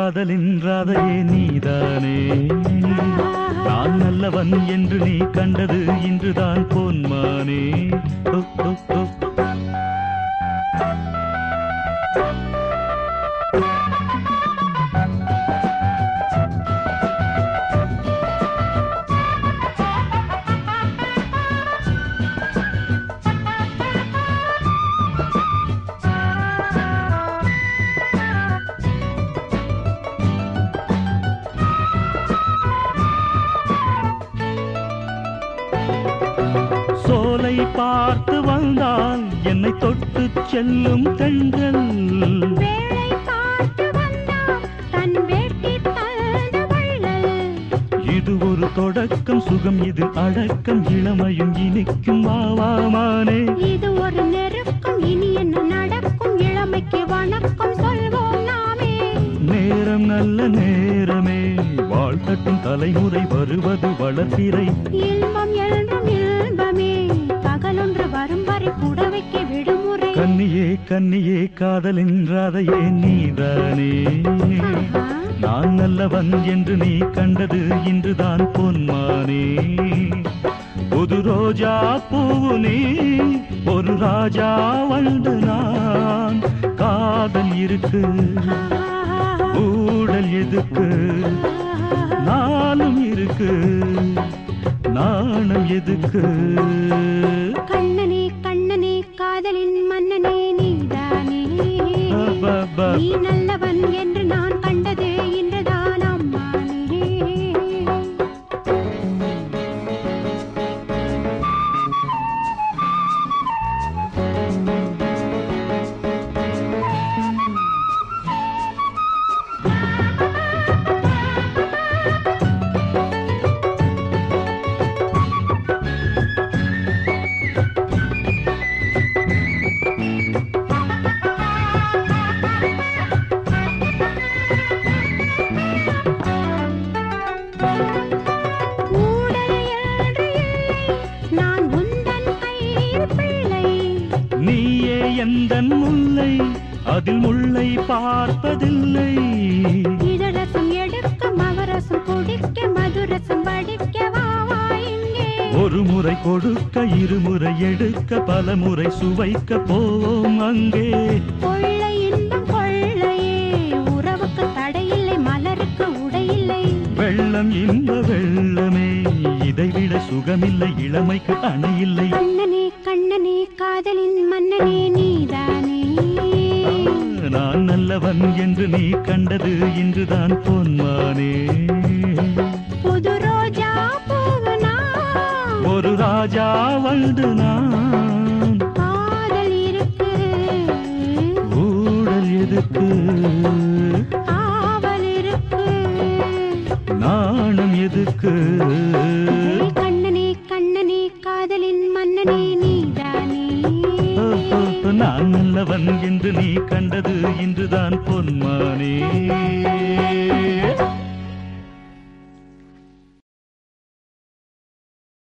காதலின் ராதையே நீதானே நான் நல்லவன் என்று நீ கண்டது இன்றுதான் பொன்மானே ஓ, ஓ, ஓ. சோலை பார்த்து வந்தால் என்னை தொட்டு செல்லும் தென்றல் வேளை பார்த்து வந்தார் தன் வேட்டி தந்த வள்ளல் இது ஒரு தொடக்கம் சுகம் இது அடக்கம் இளமையும் இனிக்கும் வாவாமானே இது ஒரு நெருக்கம் இனி என்ன நடக்கும் இளமைக்கு வணக்கம் சொல்வோம் நாமே நேரம் நல்ல நேரமே வாழ்த்தட்டும் தலைமுறை வருவது வளர்ப்பிறை இன்பம் என்றும் இன்பமே பகலொன்று வரும் வரை புடவைக்கு விடுமுறை கன்னியே கன்னியே காதலின் ராதையே நீதானே ஆஹா. நான் நல்லவன் என்று நீ கண்டது இன்றுதான் பொன்மானே புது ரோஜா பூவு நீ ஒரு ராஜா வந்து நான் காதல் இருக்கு ஊடல் எதுக்கு நானும் இருக்கு நாணம் எதுக்கு கண்ணனே கண்ணனே காதலின் மன்னனே நீதானே அப்பப்பா. நீ நல்லவன் என்று நான் கண்டது இன்றுதான் அம்மானே ஊடல் என்று இல்லை நான் உந்தன் கையில் பிள்ளை நீயே எந்தன் முல்லை அதில் முல்லை பார்ப்பதில்லை இதழசம் எடுக்க மவரசம் குடிக்க மதுரசம் வடிக்க வா வா இங்கே ஒரு முறை கொடுக்க இருமுறை எடுக்க பல முறை சுவைக்க போவோம் அங்கே கொள்ளை இன்பம் கொள்ளையே உறவுக்கு தடையில்லை மலருக்கு உடையில்லை வெள்ளம் இன்ப வெள்ளமே இதைவிட சுகமில்லை இளமைக்கு அணையில்லை கண்ணனே கண்ணனே காதலின் மன்னனே நீதானே நான் நல்லவன் என்று நீ கண்டது இன்றுதான் பொன்மானே புது ரோஜா பூவனா ஒரு ராஜா வந்து நான் காதல் இருக்கு ஊடல் எதுக்கு ஆவல் இருக்கு நாணம் எதுக்கு ஏய் கண்ணனே கண்ணனே காதலின் மன்னனே நீதானே நான் நல்லவன் என்று நீ கண்டது இன்றுதான் பொன்மானே